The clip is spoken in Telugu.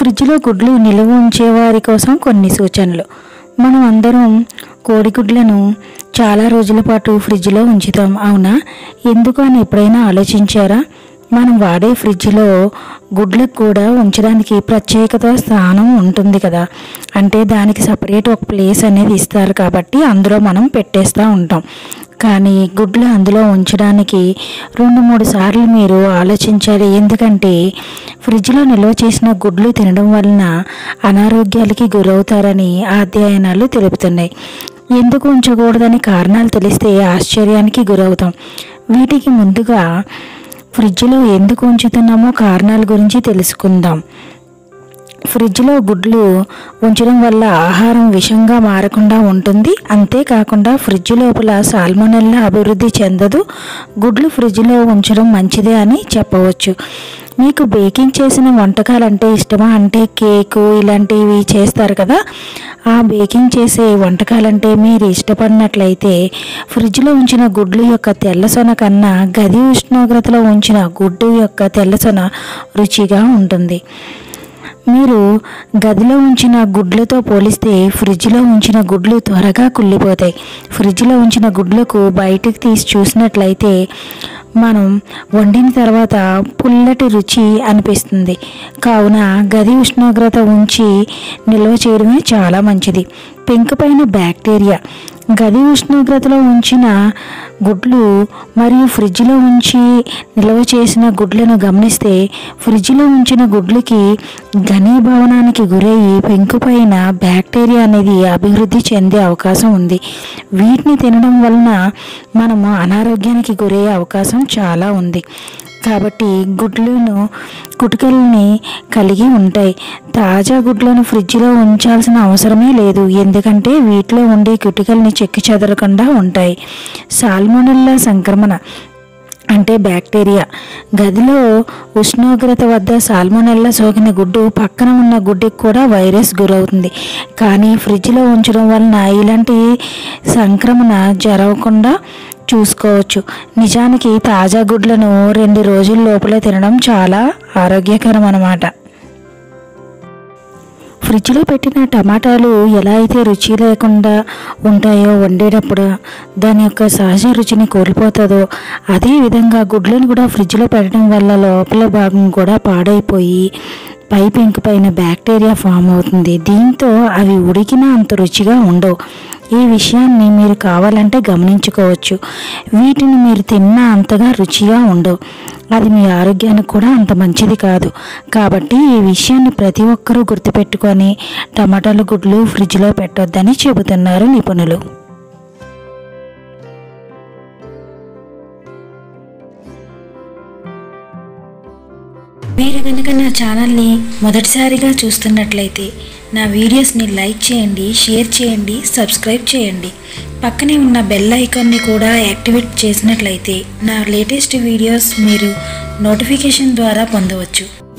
ఫ్రిడ్జ్లో గుడ్లు నిలువ ఉంచే వారి కోసం కొన్ని సూచనలు మనం అందరం కోడిగుడ్లను చాలా రోజుల పాటు ఫ్రిడ్జ్లో ఉంచుతాం అవునా ఎందుకు అని ఎప్పుడైనా ఆలోచించారా మనం వాడే ఫ్రిడ్జ్లో గుడ్లకు కూడా ఉంచడానికి ప్రత్యేకత స్థానం ఉంటుంది కదా అంటే దానికి సపరేట్ ఒక ప్లేస్ అనేది ఇస్తారు కాబట్టి అందులో మనం పెట్టేస్తూ ఉంటాం కానీ గుడ్లు అందులో ఉంచడానికి రెండు మూడు సార్లు మీరు ఆలోచించాలి ఎందుకంటే ఫ్రిడ్జ్లో నిల్వ చేసిన గుడ్లు తినడం వలన అనారోగ్యాలకి గురవుతారని ఆ అధ్యయనాలు తెలుపుతున్నాయి ఎందుకు ఉంచకూడదని కారణాలు తెలిస్తే ఆశ్చర్యానికి గురవుతాం వీటికి ముందుగా ఫ్రిడ్జ్లో ఎందుకు ఉంచుతున్నామో కారణాల గురించి తెలుసుకుందాం ఫ్రిడ్జ్లో గుడ్లు ఉంచడం వల్ల ఆహారం విషంగా మారకుండా ఉంటుంది అంతేకాకుండా ఫ్రిడ్జ్ లోపల సాల్మొనెల్లా అభివృద్ధి చెందదు గుడ్లు ఫ్రిడ్జ్లో ఉంచడం మంచిదే అని చెప్పవచ్చు మీకు బేకింగ్ చేసిన వంటకాలు అంటే ఇష్టమా అంటే కేకు ఇలాంటివి చేస్తారు కదా ఆ బేకింగ్ చేసే వంటకాలంటే మీరు ఇష్టపడినట్లయితే ఫ్రిడ్జ్లో ఉంచిన గుడ్లు యొక్క తెల్లసొన కన్నా గది ఉష్ణోగ్రతలో ఉంచిన గుడ్డు యొక్క తెల్లసొన రుచిగా ఉంటుంది మీరు గదిలో ఉంచిన గుడ్లతో పోలిస్తే ఫ్రిడ్జ్లో ఉంచిన గుడ్లు త్వరగా కుళ్ళిపోతాయి ఫ్రిడ్జ్లో ఉంచిన గుడ్లకు బయటకు తీసి చూసినట్లయితే మనం వండిన తర్వాత పుల్లటి రుచి అనిపిస్తుంది కావున గది ఉష్ణోగ్రత ఉంచి నిల్వ చేయడమే చాలా మంచిది పెంకు పైన బ్యాక్టీరియా గది ఉష్ణోగ్రతలో ఉంచిన గుడ్లు మరియు ఫ్రిడ్జ్లో ఉంచి నిల్వ చేసిన గుడ్లను గమనిస్తే ఫ్రిడ్జ్లో ఉంచిన గుడ్లకి ఘనీభవనానికి గురయ్యి పెంకుపైన బ్యాక్టీరియా అనేది అభివృద్ధి చెందే అవకాశం ఉంది వీటిని తినడం వలన మనము అనారోగ్యానికి గురయ్యే అవకాశం చాలా ఉంది కాబట్టి గుడ్లను కుటుకల్ని కలిగి ఉంటాయి తాజా గుడ్లను ఫ్రిడ్జ్లో ఉంచాల్సిన అవసరమే లేదు ఎందుకంటే వీటిలో ఉండే కిటుకల్ని చెక్కి చెదరకుండా ఉంటాయి సాల్మొనెల్లా సంక్రమణ అంటే బ్యాక్టీరియా గదిలో ఉష్ణోగ్రత వద్ద సాల్మొనెల్లా సోకిన గుడ్డు పక్కన ఉన్న గుడ్డికి కూడా వైరస్ గురవుతుంది కానీ ఫ్రిడ్జ్లో ఉంచడం వలన ఇలాంటి సంక్రమణ జరగకుండా చూసుకోవచ్చు నిజానికి తాజా గుడ్లను రెండు రోజుల లోపలే తినడం చాలా ఆరోగ్యకరం అన్నమాట ఫ్రిడ్జ్లో పెట్టిన టమాటాలు ఎలా అయితే రుచి లేకుండా ఉంటాయో వండేటప్పుడు దాని యొక్క సహజ రుచిని కోల్పోతుందో అదే విధంగా గుడ్లను కూడా ఫ్రిడ్జ్లో పెట్టడం వల్ల లోపల భాగం కూడా పాడైపోయి పై పెంకు పైన బ్యాక్టీరియా ఫామ్ అవుతుంది దీంతో అవి ఉడికినా అంత రుచిగా ఉండవు ఈ విషయాన్ని మీరు కావాలంటే గమనించుకోవచ్చు వీటిని మీరు తిన్నా అంతగా రుచిగా ఉండవు అది మీ ఆరోగ్యానికి కూడా అంత మంచిది కాదు కాబట్టి ఈ విషయాన్ని ప్రతి ఒక్కరూ గుర్తుపెట్టుకొని టమాటాలు గుడ్లు ఫ్రిడ్జ్లో పెట్టొద్దని చెబుతున్నారు నిపుణులు మీరు కనుక నా ఛానల్ని మొదటిసారిగా చూస్తున్నట్లయితే నా వీడియోస్ని లైక్ చేయండి షేర్ చేయండి సబ్స్క్రైబ్ చేయండి పక్కనే ఉన్న బెల్ ఐకాన్ని కూడా యాక్టివేట్ చేసినట్లయితే నా లేటెస్ట్ వీడియోస్ మీరు నోటిఫికేషన్ ద్వారా పొందవచ్చు